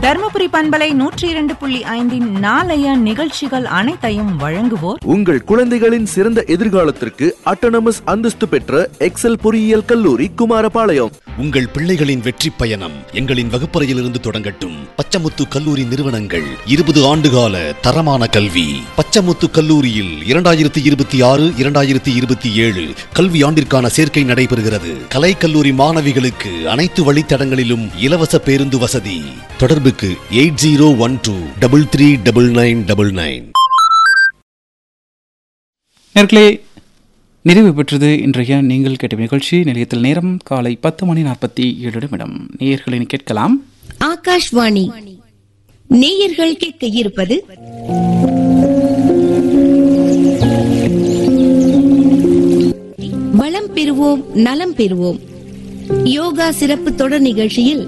தருமபுரி பண்பலை நூற்றி இரண்டு புள்ளி ஐந்தின் நாளைய நிகழ்ச்சிகள் அனைத்தையும் வழங்குவோர் உங்கள் குழந்தைகளின் சிறந்த எதிர்காலத்திற்கு அட்டானமஸ் அந்தஸ்து பெற்ற எக்ஸல் பொறியியல் கல்லூரி குமாரபாளையம் உங்கள் பிள்ளைகளின் வெற்றி பயணம் எங்களின் வகுப்பறையிலிருந்து தொடங்கட்டும் பச்சமுத்து கல்லூரி நிறுவனங்கள் இருபது ஆண்டுகால தரமான கல்வி பச்சமுத்து கல்லூரியில் இரண்டாயிரத்தி இருபத்தி ஆறு இரண்டாயிரத்தி இருபத்தி ஏழு கல்வி ஆண்டிற்கான சேர்க்கை நடைபெறுகிறது கலை கல்லூரி மாணவிகளுக்கு அனைத்து வழித்தடங்களிலும் இலவச பேருந்து வசதி தொடர்புக்கு eight zero one two double three double nine double nine நேர்களே நிறைவு பெற்றது இன்றைய நீங்கள் கேட்ட நிகழ்ச்சி நிலையத்தில் நேரம் காலை பத்து மணி நாற்பத்தி ஏழு நிமிடம் நேயர்களின் கேட்கலாம் ஆகாஷ்வாணி நேயர்கள் கேட்க இருப்பது வளம் பெறுவோம் நலம் பெறுவோம் யோகா சிறப்பு தொடர் நிகழ்ச்சியில்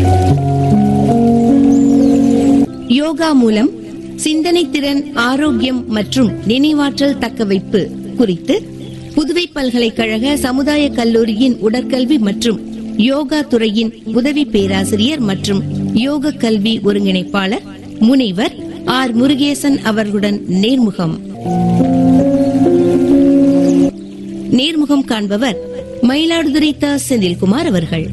யோகா மூலம் சிந்தனை திறன் ஆரோக்கியம் மற்றும் நினைவாற்றல் தக்கவைப்பு குறித்து புதுவை பல்கலைக்கழக சமுதாய கல்லூரியின் உடற்கல்வி மற்றும் யோகா துறையின் உதவி பேராசிரியர் மற்றும் யோக கல்வி ஒருங்கிணைப்பாளர் முனைவர் ஆர் முருகேசன் அவர்களுடன் நேர்முகம் நேர்முகம் காண்பவர் மயிலாடுதுறை த செந்தில்குமார் அவர்கள்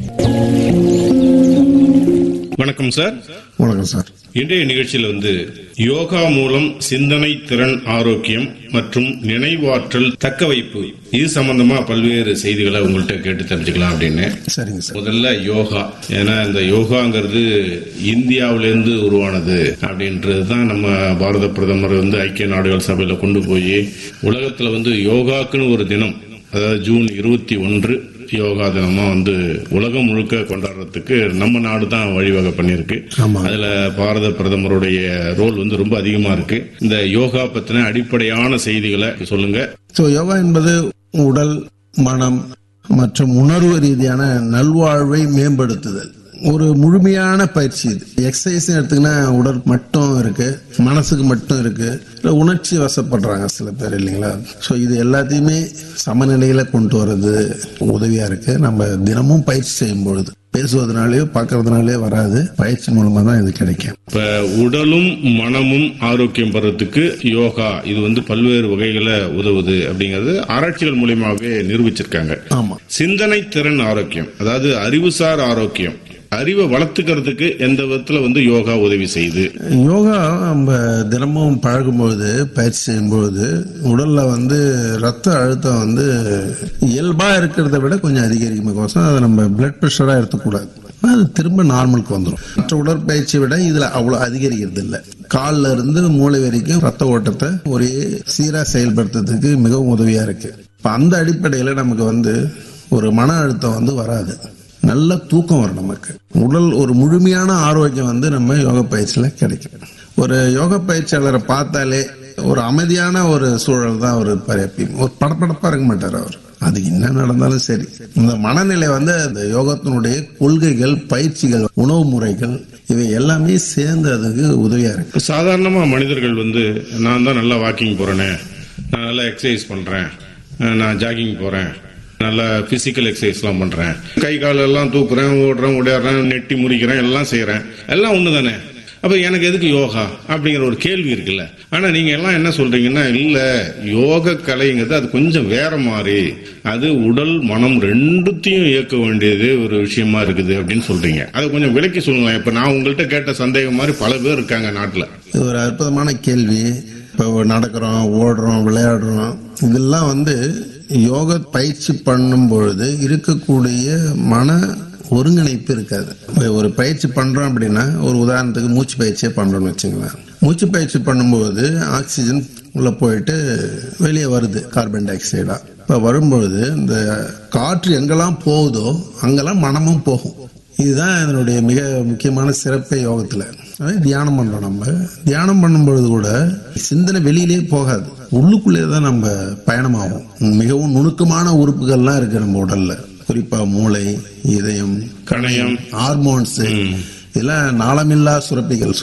வணக்கம் சார் வணக்கம் சார் இன்றைய நிகழ்ச்சியில் வந்து யோகா மூலம் சிந்தனை திறன் ஆரோக்கியம் மற்றும் நினைவாற்றல் தக்க வைப்பு இது சம்பந்தமா பல்வேறு செய்திகளை உங்கள்கிட்ட கேட்டு தெரிஞ்சுக்கலாம் அப்படின்னு சரிங்க சார் முதல்ல யோகா ஏன்னா இந்த யோகாங்கிறது இந்தியாவிலேருந்து உருவானது அப்படின்றது தான் நம்ம பாரத பிரதமர் வந்து ஐக்கிய நாடுகள் சபையில கொண்டு போய் உலகத்துல வந்து யோகாக்குன்னு ஒரு தினம் அதாவது ஜூன் இருபத்தி ஒன்று யோகா தினமா வந்து உலகம் முழுக்க கொண்டாடுறதுக்கு நம்ம நாடு தான் வழிவகை பண்ணியிருக்கு ஆமா. அதுல பாரத பிரதமருடைய ரோல் வந்து ரொம்ப அதிகமா இருக்கு இந்த யோகா பத்தின அடிப்படையான செய்திகளை சொல்லுங்க ஸோ யோகா என்பது உடல் மனம் மற்றும் உணர்வு ரீதியான நல்வாழ்வை மேம்படுத்துதல் ஒரு முழுமையான பயிற்சி இது எக்ஸசைஸ் எடுத்தீங்கன்னா உடல் மட்டும் இருக்கு மனசுக்கு மட்டும் இருக்கு இல்ல உணர்ச்சி வசப்படுறாங்க சில பேர் இல்லைங்களா ஸோ இது எல்லாத்தையுமே சமநிலையில கொண்டு வர்றது உதவியா இருக்கு நம்ம தினமும் பயிற்சி செய்யும் பொழுது பேசுவதனாலேயோ பார்க்கறதுனாலே வராது பயிற்சி மூலமா தான் இது கிடைக்கும் இப்ப உடலும் மனமும் ஆரோக்கியம் பெறத்துக்கு யோகா இது வந்து பல்வேறு வகைகளை உதவுது அப்படிங்கிறது ஆராய்ச்சிகள் மூலியமாவே நிரூபிச்சிருக்காங்க ஆமா சிந்தனை திறன் ஆரோக்கியம் அதாவது அறிவுசார் ஆரோக்கியம் அறிவை வளர்த்துக்கிறதுக்கு எந்த விதத்துல வந்து யோகா உதவி செய்யுது யோகா நம்ம தினமும் பழகும்பொழுது பயிற்சி செய்யும்பொழுது உடல்ல வந்து ரத்த அழுத்தம் வந்து இயல்பா இருக்கிறத விட கொஞ்சம் அதிகரிக்கும் அதை நம்ம பிளட் ப்ரெஷரா எடுத்துக்கூடாது அது திரும்ப நார்மலுக்கு வந்துடும் மற்ற உடற்பயிற்சியை விட இதுல அவ்வளவு அதிகரிக்கிறது இல்லை கால்ல இருந்து மூளை வரைக்கும் ரத்த ஓட்டத்தை ஒரே சீரா செயல்படுத்துறதுக்கு மிகவும் உதவியா இருக்கு இப்ப அந்த அடிப்படையில நமக்கு வந்து ஒரு மன அழுத்தம் வந்து வராது நல்ல தூக்கம் வரும் நமக்கு உடல் ஒரு முழுமையான ஆரோக்கியம் வந்து நம்ம யோகா பயிற்சியில கிடைக்கும் ஒரு யோகா பயிற்சியாளரை பார்த்தாலே ஒரு அமைதியான ஒரு சூழல் தான் அவர் இருப்பார் எப்பயும் ஒரு படப்படப்பா இருக்க மாட்டார் அவர் அது என்ன நடந்தாலும் சரி இந்த மனநிலை வந்து அந்த யோகத்தினுடைய கொள்கைகள் பயிற்சிகள் உணவு முறைகள் இவை எல்லாமே சேர்ந்து அதுக்கு உதவியா இருக்கு இப்ப சாதாரணமா மனிதர்கள் வந்து நான் தான் நல்லா வாக்கிங் போறேனே நான் நல்லா எக்ஸசைஸ் பண்றேன் அஹ் நான் ஜாகிங் போறேன் நல்லா பிசிக்கல் எக்ஸசைஸ்லாம் பண்றேன் கை கால் எல்லாம் தூக்குறேன் ஓடுறேன் ஓடிடுறேன் நெட்டி முறிக்கிறேன் எல்லாம் செய்யறேன் எல்லாம் ஒண்ணு தானே அப்ப எனக்கு எதுக்கு யோகா அப்படிங்கிற ஒரு கேள்வி இருக்குல்ல ஆனா நீங்க எல்லாம் என்ன சொல்றீங்கன்னா இல்ல யோக கலைங்கிறது அது கொஞ்சம் வேற மாதிரி அது உடல் மனம் ரெண்டுத்தையும் இயக்க வேண்டியது ஒரு விஷயமா இருக்குது அப்படின்னு சொல்றீங்க அதை கொஞ்சம் விளக்கி சொல்லுங்களேன் இப்ப நான் உங்கள்கிட்ட கேட்ட சந்தேகம் மாதிரி பல பேர் இருக்காங்க நாட்டுல இது ஒரு அற்புதமான கேள்வி இப்போ நடக்கிறோம் ஓடுறோம் விளையாடுறோம் இதெல்லாம் வந்து யோக பயிற்சி பண்ணும் பொழுது இருக்கக்கூடிய மன ஒருங்கிணைப்பு இருக்காது இப்ப ஒரு பயிற்சி பண்றோம் அப்படின்னா ஒரு உதாரணத்துக்கு மூச்சு பயிற்சியே பண்றோம்னு வச்சுங்களேன் மூச்சு பயிற்சி பண்ணும்போது ஆக்சிஜன் உள்ள போயிட்டு வெளியே வருது கார்பன் டை ஆக்சைடா இப்போ வரும்பொழுது இந்த காற்று எங்கெல்லாம் போகுதோ அங்கெல்லாம் மனமும் போகும் இதுதான் இதனுடைய மிக முக்கியமான சிறப்பே யோகத்துல அதாவது தியானம் பண்றோம் நம்ம தியானம் பண்ணும்பொழுது கூட சிந்தனை வெளியிலே போகாது உள்ளுக்குள்ளே தான் நம்ம பயணமாகும் மிகவும் நுணுக்கமான உறுப்புகள்லாம் இருக்கு நம்ம உடல்ல குறிப்பா மூளை இதயம் கணையம் ஹார்மோன்ஸ் இதெல்லாம் நாளமில்லா சுரப்பிகள்